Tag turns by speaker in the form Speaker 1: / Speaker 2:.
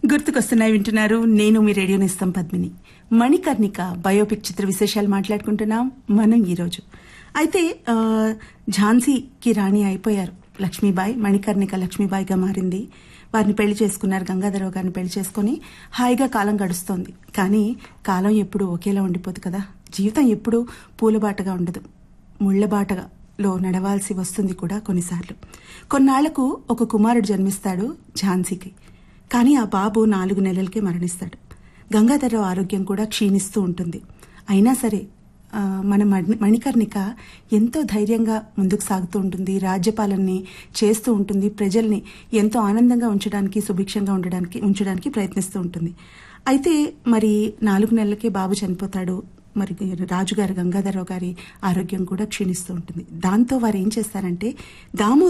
Speaker 1: గుర్తుకొస్తున్నాయి వింటున్నారు నేను మీ రేడియో నిస్తం పద్మిని మణికర్ణిక బయోపిక్ చిత్ర విశేషాలు మాట్లాడుకుంటున్నాం మనం ఈరోజు అయితే ఆ, ఝాన్సీకి రాణి అయిపోయారు లక్ష్మీబాయి మణికర్ణిక లక్ష్మీబాయిగా మారింది వారిని పెళ్లి చేసుకున్నారు గంగాధరరావు గారిని పెళ్లి చేసుకుని హాయిగా కాలం గడుస్తోంది కానీ కాలం ఎప్పుడు ఒకేలా ఉండిపోదు కదా జీవితం ఎప్పుడు పూలబాటగా ఉండదు ముళ్లబాటగా లో నడవాల్సి వస్తుంది కూడా కొన్నిసార్లు కొన్నాళ్లకు ఒక కుమారుడు జన్మిస్తాడు ఝాన్సీకి కానీ ఆ బాబు నాలుగు నెలలకే మరణిస్తాడు గంగాధరరావు ఆరోగ్యం కూడా క్షీణిస్తూ ఉంటుంది అయినా సరే ఆ, మన మణి- మణికర్ణిక ఎంతో ధైర్యంగా ముందుకు సాగుతూ ఉంటుంది రాజ్యపాలనని చేస్తూ ఉంటుంది ప్రజల్ని ఎంతో ఆనందంగా ఉంచడానికి సుభిక్షంగా ఉండడానికి ఉంచడానికి ప్రయత్నిస్తూ ఉంటుంది అయితే మరి నాలుగు నెలలకే బాబు చనిపోతాడు మరి రాజుగారి గంగాధరరావు గారి ఆరోగ్యం కూడా క్షీణిస్తూ ఉంటుంది దాంతో వారు ఏం చేస్తారంటే దామో